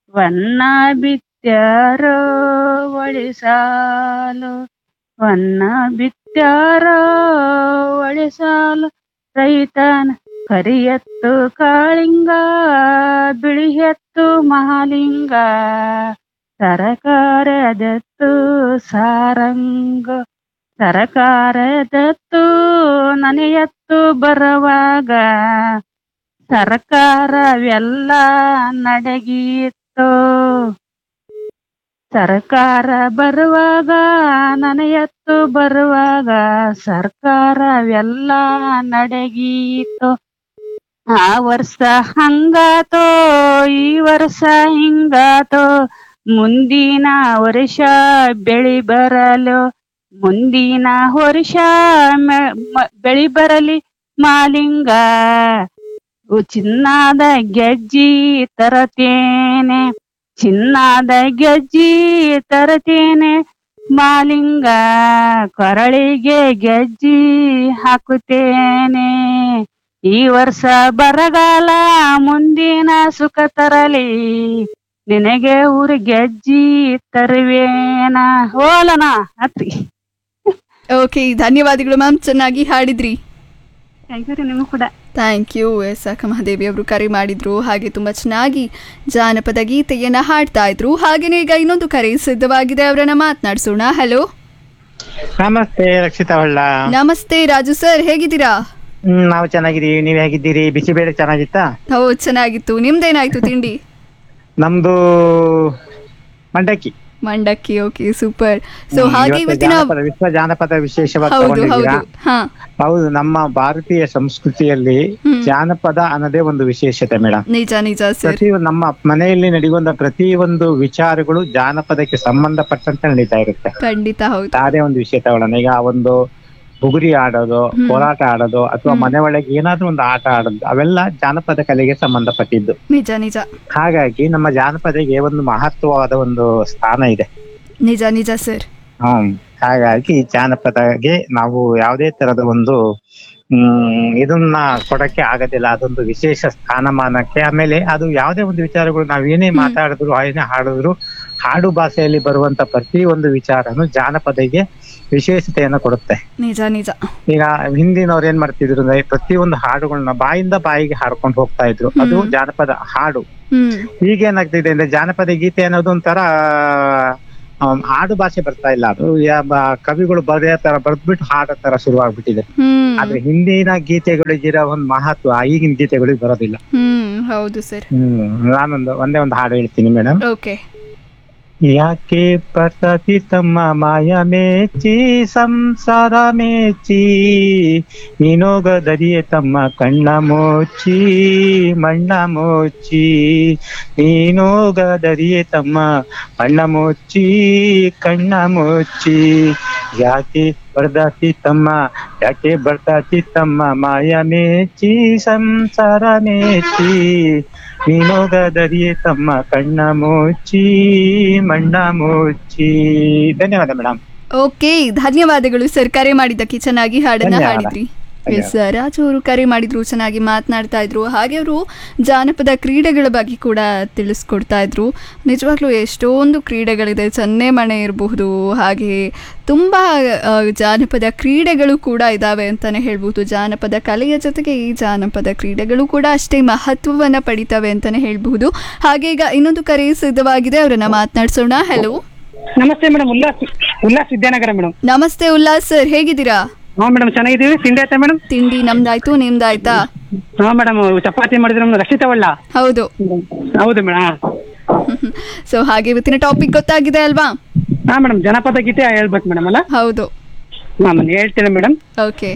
ವನ್ನ ಬಿತ್ಯಾರೋ ಒಳಿಸಾಲು ವನ್ನ ಬಿತ್ಯಾರೋ ಒಳಿಸಾಲು ರೈತನ ಕರಿಯತ್ತು ಕಾಳಿಂಗ ಬಿಳಿಯತ್ತು ಮಹಾಲಿಂಗ ಸರಕಾರದತ್ತು ಸಾರಂಗ ಸರಕಾರದತ್ತು ನನಯತ್ತು ಬರುವಾಗ ಸರ್ಕಾರವೆಲ್ಲ ನಡಗಿತ್ತು ಸರ್ಕಾರ ಬರುವಾಗ ನನಯತ್ತು ಬರುವಾಗ ಸರ್ಕಾರವೆಲ್ಲ ನಡಗಿತ್ತು ಆ ವರ್ಷ ಹಂಗಾತೋ ಈ ವರ್ಷ ಹಿಂಗಾತೋ ಮುಂದಿನ ವರ್ಷ ಬೆಳಿ ಬರಲು ಮುಂದಿನ ವರ್ಷ ಮ- ಮ- ಬೆಳಿ ಬರಲಿ ಮಾಲಿಂಗ ಉ ಚಿನ್ನದ ಗೆಜ್ಜಿ ತರತೇನೆ ಚಿನ್ನದ ಗೆಜ್ಜಿ ತರತೇನೆ ಮಾಲಿಂಗ ಕೊರಳಿಗೆ ಗೆಜ್ಜಿ ಹಾಕುತ್ತೇನೆ ಈ ವರ್ಷ ಬರಗಾಲ ಮುಂದಿನ ಸುಖ ತರಲಿ ನಿನಗೆ ಊರು ಗೆಜ್ಜಿ ತರುವೇನ ಹೋಲನ ಅತ್ರಿ ಓಕೆ ಧನ್ಯವಾದಗಳು ಮ್ಯಾಮ್ ಚೆನ್ನಾಗಿ ಹಾಡಿದ್ರಿ ಥ್ಯಾಂಕ್ ಯು ರೀ ನಿಮಗೂ ಕೂಡ ಥ್ಯಾಂಕ್ ಯು ಎಸ್ ಅಕ್ಕ ಮಹಾದೇವಿ ಅವರು ಕರೆ ಮಾಡಿದ್ರು ಹಾಗೆ ತುಂಬ ಚೆನ್ನಾಗಿ ಜಾನಪದ ಗೀತೆಯನ್ನು ಹಾಡ್ತಾ ಇದ್ರು ಹಾಗೆಯೇ ಈಗ ಇನ್ನೊಂದು ಕರೆ ಸಿದ್ಧವಾಗಿದೆ ಅವರನ್ನ ಮಾತನಾಡಿಸೋಣ ಹಲೋ ನಮಸ್ತೆ ರಕ್ಷಿತಾ ಹೊಳ್ಳ ನಮಸ್ತೆ ರಾಜು ಸರ್ ಹೇಗಿದ್ದೀರಾ ಹ್ಮ್ ನಾವು ಚೆನ್ನಾಗಿದ್ದೀವಿ ನೀವ್ ಹೇಗಿದ್ದೀರಿ ಬಿಸಿಬೇಳೆ ಚೆನ್ನಾಗಿತ್ತಾ ಹೌದು ಚೆನ್ನಾಗಿತ್ತು ನಿಮ್ದೇನಾಯ್ತು ತಿಂಡಿ ನಮ್ದು ಮಂಡಕ್ಕಿ ಮಂಡಕ್ಕಿ ಓಕೆ ಸೂಪರ್ ಸೊ ಹ್ಮ್, ಹಾಗೆ ಇವತ್ತು ಇವತ್ತಿನ ಜಾನಪದ ವಿಶ್ವ ಜಾನಪದ ವಿಶೇಷವಾಗಿ ಹೌದು ತಗೊಂಡಿದ್ದೀರಾ ಹೌದು ಹಾ ಹೌದು ನಮ್ಮ ಭಾರತೀಯ ಸಂಸ್ಕೃತಿಯಲ್ಲಿ ಹ್ಮ್. ಜಾನಪದ ಅನ್ನೋದೇ ಒಂದು ವಿಶೇಷತೆ ಮೇಡಮ್ ನಿಜ ನಿಜ ಸರ್ ಪ್ರತಿ ನಮ್ಮ ಮನೆಯಲ್ಲಿ ನಡೆಯುವಂತ ಪ್ರತಿ ಒಂದು ವಿಚಾರಗಳು ಜಾನಪದಕ್ಕೆ ಸಂಬಂಧಪಟ್ಟಂತೆ ನಡೀತಾ ಇರುತ್ತೆ ಖಂಡಿತ ಹೌದು ಅದೇ ಒಂದು ವಿಷಯ ತಗೊಳ್ಳೋಣ ಈಗ ಒಂದು ಬುಗುರಿ ಆಡೋದು ಹ್ಮ್. ಹೋರಾಟ ಆಡೋದು ಅಥವಾ ಹ್ಮ್. ಮನೆ ಒಳಗೆ ಏನಾದ್ರೂ ಒಂದು ಆಟ ಆಡೋದು ಅವೆಲ್ಲ ಜಾನಪದ ಕಲೆಗೆ ಸಂಬಂಧಪಟ್ಟಿದ್ದು ನಿಜ ನಿಜ ಹಾಗಾಗಿ ನಮ್ಮ ಜಾನಪದಗೆ ಒಂದು ಮಹತ್ವವಾದ ಒಂದು ಸ್ಥಾನ ಇದೆ ನಿಜ ನಿಜ ಸರ್ ಹ್ಮ್ ಹಾಗಾಗಿ ಜಾನಪದಗೆ ನಾವು ಯಾವುದೇ ತರದ ಒಂದು ಹ್ಮ್ ಇದನ್ನ ಕೊಡಕ್ಕೆ ಆಗೋದಿಲ್ಲ ಅದೊಂದು ವಿಶೇಷ ಸ್ಥಾನಮಾನಕ್ಕೆ ಆಮೇಲೆ ಅದು ಯಾವುದೇ ಒಂದು ವಿಚಾರಗಳು ನಾವ್ ಏನೇ ಮಾತಾಡಿದ್ರು ಏನೇ ಹಾಡಿದ್ರು ಹಾಡು ಭಾಷೆಯಲ್ಲಿ ಬರುವಂತ ಪ್ರತಿ ಒಂದು ವಿಚಾರನು ಜಾನಪದಗೆ ವಿಶೇಷತೆಯನ್ನು ಕೊಡುತ್ತೆ ನಿಜ ನಿಜ ಈಗ ಹಿಂದಿನವ್ರು ಏನ್ ಮಾಡ್ತಿದ್ರು ಅಂದ್ರೆ ಪ್ರತಿಯೊಂದು ಹಾಡುಗಳನ್ನ ಬಾಯಿಂದ ಬಾಯಿಗೆ ಹಾಡ್ಕೊಂಡು ಹೋಗ್ತಾ ಇದ್ರು ಅದು ಹ್ಮ್. ಜಾನಪದ ಹಾಡು ಹ್ಮ್ ಈಗ ಏನಾಗ್ತಿದೆ ಅಂದ್ರೆ ಜಾನಪದ ಗೀತೆ ಅನ್ನೋದು ಒಂಥರ ಆಮ್, ಆಡು ಭಾಷೆ ಬರ್ತಾ ಇಲ್ಲ ಅದು ಯಾ- ಬ- ಕವಿಗಳು ಬರೆಯೋ ತರ ಬರ್ದ್ಬಿಟ್ಟು ಹಾಡೋ ತರ ಶುರುವಾಗ್ಬಿಟ್ಟಿದೆ ಹ್ಮ್ ಆದ್ರೆ ಹಿಂದಿನ ಗೀತೆಗಳಿಗಿರೋ ಒಂದು ಮಹತ್ವ ಈಗಿನ ಗೀತೆಗಳಿಗೆ ಬರೋದಿಲ್ಲ ಹ್ಮ್ ಹೌದು ಸರ್ ಹ್ಮ್ ನಾನೊಂದು ಒಂದೇ ಒಂದು ಹಾಡು ಹೇಳ್ತೀನಿ ಮೇಡಮ್ ಓಕೆ ಯಾಕೆ ಪತತಿ ತಮ್ಮ ಮಾಯ ಮೇಚಿ ಸಂಸಾರ ಮೇಚಿ ನೀನೋಗದರಿಯೆ ತಮ್ಮ ಕಣ್ಣ ಮೋಚಿ ಮಣ್ಣ ಮೋಚಿ ನೀನೋಗದರಿಯೆ ತಮ್ಮ ಮಣ್ಣ ಮೋಚಿ ಕಣ್ಣ ಮೋಚಿ ಯಾಕೆ ಬರ್ದಾತಿ ತಮ್ಮ ಯಾಕೆ ಬರ್ತಾತಿ ತಮ್ಮ ಮಾಯ ಮೇಚಿ ಸಂಸಾರ ಮೇಚಿ ನೀನೋಗದರಿಯೆ ತಮ್ಮ ಕಣ್ಣ ಮೋಚಿ ಮಣ್ಣ ಮೋಚಿ ಧನ್ಯವಾದ ಮೇಡಮ್ ಓಕೆ ಧನ್ಯವಾದಗಳು ಸರ್ ಕರೆ ಮಾಡಿದ್ದಕ್ಕೆ ಚೆನ್ನಾಗಿ ಹಾಡನ್ನ ಧನ್ಯವಾದ. ಹಾಡಿದ್ರಿ ಎಸ್ ರಾಜು ಅವರು ಕರೆ ಮಾಡಿದ್ರು ಚೆನ್ನಾಗಿ ಮಾತನಾಡ್ತಾ ಇದ್ರು ಹಾಗೆ ಅವರು ಜಾನಪದ ಕ್ರೀಡೆಗಳ ಬಗ್ಗೆ ಕೂಡ ತಿಳಿಸ್ಕೊಡ್ತಾ ಇದ್ರು ನಿಜವಾಗ್ಲೂ ಎಷ್ಟೊಂದು ಕ್ರೀಡೆಗಳಿದೆ ಚನ್ನೆಮಣೆ ಇರಬಹುದು ಹಾಗೆ ತುಂಬ ಆ, ಜಾನಪದ ಕ್ರೀಡೆಗಳು ಕೂಡ ಇದ್ದಾವೆ ಅಂತಲೇ ಹೇಳ್ಬೋದು ಜಾನಪದ ಕಲೆಯ ಜೊತೆಗೆ ಈ ಜಾನಪದ ಕ್ರೀಡೆಗಳು ಕೂಡ ಅಷ್ಟೇ ಮಹತ್ವವನ್ನು ಪಡಿತವೆ ಅಂತಲೇ ಹೇಳ್ಬಹುದು ಹಾಗೆ ಈಗ ಇನ್ನೊಂದು ಕರೆ ಸಿದ್ಧವಾಗಿದೆ ಅವರನ್ನ ಮಾತನಾಡ್ಸೋಣ ಹಲೋ ನಮಸ್ತೆ ಮೇಡಮ್ ಉಲ್ಲಾಸ್ ಉಲ್ಲಾಸ್ ವಿದ್ಯಾನಗರ ಮೇಡಮ್ ನಮಸ್ತೆ ಉಲ್ಲಾಸ್ ಸರ್ ಹೇಗಿದ್ದೀರಾ ಹಾ ಮೇಡಮ್ ಚೆನ್ನಾಗಿದ್ದೀವಿ ತಿಂಡಿ ಆಯ್ತಾ ಮೇಡಮ್ ತಿಂಡಿ ನಮ್ದಾಯ್ತು ನಿಮ್ದಾಯ್ತಾ ಹಾ ಮೇಡಮ್ ಚಪಾತಿ ಮಾಡಿದ್ರೆ ನಮ್ದು ರಕ್ಷಿತ ಒಳ್ಳ ಹೌದು ಹೌದು ಮೇಡಮ್ ಸೊ ಹಾಗೆ ಇವತ್ತಿನ ಟಾಪಿಕ್ ಗೊತ್ತಾಗಿದೆ ಅಲ್ವಾ ಹಾ ಮೇಡಮ್ ಜನಪದ ಗೀತೆ ಹೇಳ್ಬೇಕು ಮೇಡಮ್ ಅಲ್ಲ ಹೌದು ಹಾ ನಾನು ಹೇಳ್ತೇನೆ ಮೇಡಮ್ ಓಕೆ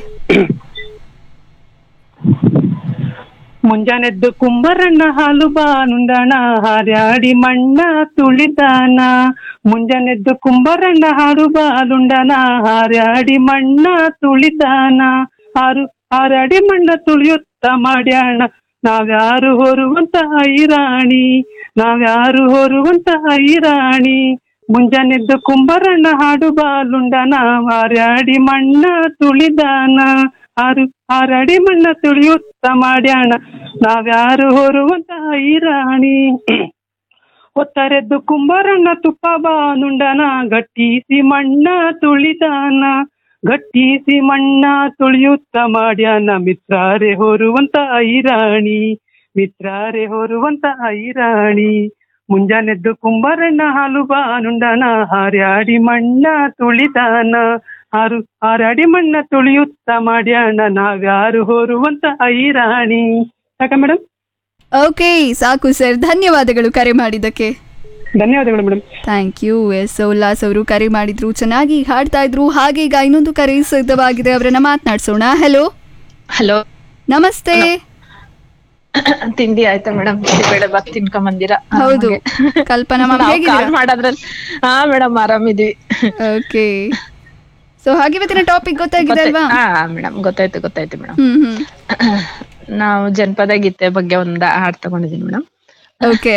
ಮುಂಜಾನೆದ್ದು ಕುಂಬರಣ್ಣ ಹಾಲು ಬಾನುಂದಣ ಹಾರ್ಯಾಡಿ ಮಣ್ಣ ತುಳಿತಾನ ಮುಂಜಾನೆದ್ದು ಕುಂಬರಣ್ಣ ಹಾಲು ಬಾಲುಂಡನ ಹಾರ್ಯಾಡಿ ಮಣ್ಣ ತುಳಿತಾನ ಹಾರು ಹಾರಾಡಿ ಮಣ್ಣ ತುಳಿಯುತ್ತ ಮಾಡ್ಯಾಣ ನಾವ್ಯಾರು ಹೊರುವಂತ ಐರಾಣಿ ನಾವ್ಯಾರು ಹೊರುವಂತ ಐರಾಣಿ ಮುಂಜಾನೆದ್ದು ಕುಂಬರಣ್ಣ ಹಾಡು ಬಾಲುಂಡನ ಹಾರ್ಯಾಡಿ ಮಣ್ಣ ತುಳಿದಾನ ಆರು ಹಾರಾಡಿ ಮಣ್ಣ ತುಳಿಯುತ್ತ ಮಾಡ್ಯಾಣ ನಾವ್ಯಾರು ಹೊರುವಂತ ಐರಾಣಿ ಒತ್ತರೆದ್ದು ಕುಂಬರಣ್ಣ ತುಪ್ಪ ಬಾನುಂಡನ ಗಟ್ಟಿಸಿ ಮಣ್ಣ ತುಳಿದಾನ ಗಟ್ಟಿಸಿ ಮಣ್ಣ ತುಳಿಯುತ್ತ ಮಾಡ್ಯಾನ ಮಿತ್ರಾರೆ ಹೊರುವಂತ ಐರಾಣಿ ಮಿತ್ರಾರೆ ಹೊರುವಂತ ಐರಾಣಿ ಮುಂಜಾನೆದ್ದು ಕುಂಬರಣ್ಣ ಹಾಲು ಬಾನುಂಡನ ಹಾರ್ಯಾಡಿ ಮಣ್ಣ ತುಳಿದಾನ ಹಾರು ಹಾರಾಡಿ ಮಣ್ಣ ತುಳಿಯುತ್ತ ಮಾಡ್ಯಾಣ ನಾವ್ಯಾರು ಹೊರುವಂತ ಐರಾಣಿ ಸಾಕ ಮೇಡಮ್ ಓಕೆ ಸಾಕು ಸರ್ ಧನ್ಯವಾದಗಳು ಕರೆ ಮಾಡಿದ್ದಕ್ಕೆ ಧನ್ಯವಾದಗಳು madam thank you yes Ullas ಅವರು ಕರೆ ಮಾಡಿದ್ರು ಚೆನ್ನಾಗಿ ಹಾಡ್ತಾ ಇದ್ರು ಹಾಗೆ ಈಗ ಇನ್ನೊಂದು ಕರೆ ಸಿದ್ಧವಾಗಿದೆ ಅವರನ್ನ ಮಾತನಾಡ್ಸೋಣ ಹಲೋ ಹಲೋ ನಮಸ್ತೆ ತಿಂಡಿ ಆಯ್ತಾ ಮೇಡಮ್ ಬೇಳೆ ಬಾತ್ ತಿನ್ಕೊಂಡ್ ಬಂದಿರಾ ಹೌದು ಕಲ್ಪನಾ ಮ್ಯಾಮ್ ಕಾಲ್ ಹೇಗಿದ್ದೀರಾ ಮಾಡೋದ್ರಲ್ಲಿ ಹಾ ಮೇಡಮ್ ಆರಾಮಿದ್ವಿ ಓಕೆ ಸೊ ಹಾಗೆ ಇವತ್ತಿನ ಟಾಪಿಕ್ ಗೊತ್ತಾಗಿದೆ ಅಲ್ವಾ ಹಾ ಮೇಡಮ್ ಗೊತ್ತಾಯ್ತು ಗೊತ್ತಾಯ್ತು ಮೇಡಮ್ ಹ್ಮ್ ಹ್ಮ್ ನಾವು ಜನಪದ ಗೀತೆ ಬಗ್ಗೆ ಒಂದ್ ಹಾಡ್ ತಗೊಂಡಿದೀನಿ ಮೇಡಮ್ ಓಕೆ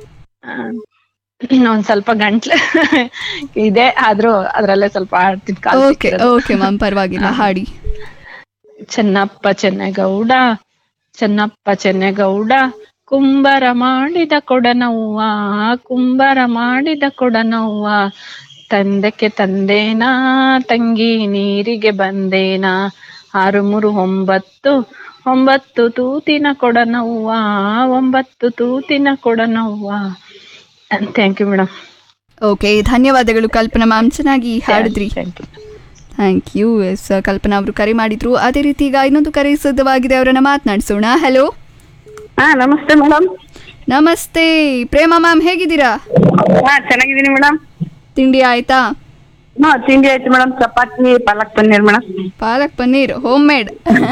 ಒಂದ್ ಸ್ವಲ್ಪ ಗಂಟ್ಲು ಇದೆ ಆದ್ರೂ ಅದ್ರಲ್ಲೇ ಸ್ವಲ್ಪ ಹಾಡ್ತೀನಿ ಕಾಲ್ ಓಕೆ ಸಿಕ್ಕಿರೋದು. ಓಕೆ ಮ್ಯಾಮ್ ಪರವಾಗಿಲ್ಲ ಹಾಡಿ ಚೆನ್ನಪ್ಪ ಚೆನ್ನಗೌಡ ಚೆನ್ನಪ್ಪ ಚೆನ್ನಗೌಡ ಕುಂಬರ ಮಾಡಿದ ಕೊಡನವ್ವ ಕುಂಬರ ಮಾಡಿದ ಕೊಡನವ್ವ ತಂದಕ್ಕೆ ತಂದೇನಾ ತಂಗಿ ನೀರಿಗೆ ಬಂದೇನಾ ಆರು ಮೂರು ಒಂಬತ್ತು ಒಂಬತ್ತು ತೂತಿನ ಕೊಡನವ್ವ ಒಂಬತ್ತು ತೂತಿನ ಕೊಡನವ್ವ ಥ್ಯಾಂಕ್ ಯು ಮೇಡಮ್ ಓಕೆ ಧನ್ಯವಾದಗಳು ಕಲ್ಪನಾ ಮ್ಯಾಮ್ ಚೆನ್ನಾಗಿ ಹಾಡಿದ್ರಿ thank you thank you yes Kalpana ಅವರು ಕರೆ ಮಾಡಿದ್ರು ಅದೇ ರೀತಿ ಈಗ ಇನ್ನೊಂದು ಕರೆ ಸಿದ್ಧವಾಗಿದೆ ಅವರನ್ನ ಮಾತನಾಡಿಸೋಣ ಹಲೋ ಹಾ ನಮಸ್ತೆ ಮೇಡಮ್ ನಮಸ್ತೆ ಪ್ರೇಮ ಮ್ಯಾಮ್ ಹೇಗಿದ್ದೀರಾ ಹಾ ಚೆನ್ನಾಗಿದ್ದೀನಿ ಮೇಡಮ್ ತಿಂಡಿ ಆಯ್ತಾ ಹಾ ತಿಂಡಿ ಆಯ್ತು madam chapati palak paneer madam palak paneer home made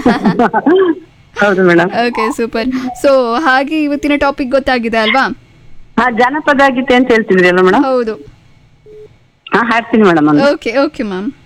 ಹೌದು ಮೇಡಮ್ ಓಕೆ ಸೂಪರ್ ಸೊ ಹಾಗೆ ಇವತ್ತಿನ ಟಾಪಿಕ್ ಗೊತ್ತಾಗಿದೆ ಅಲ್ವಾ ಹಾ ಜಾನಪದ ಗೀತೆ ಅಂತ ಹೇಳ್ತಿದ್ರಿ ಅಲ್ಲ ಮೇಡಮ್ ಹೌದು ಹಾ ಹಾಡ್ತೀನಿ ಮೇಡಮ್ ಓಕೆ ಓಕೆ ಮ್ಯಾಮ್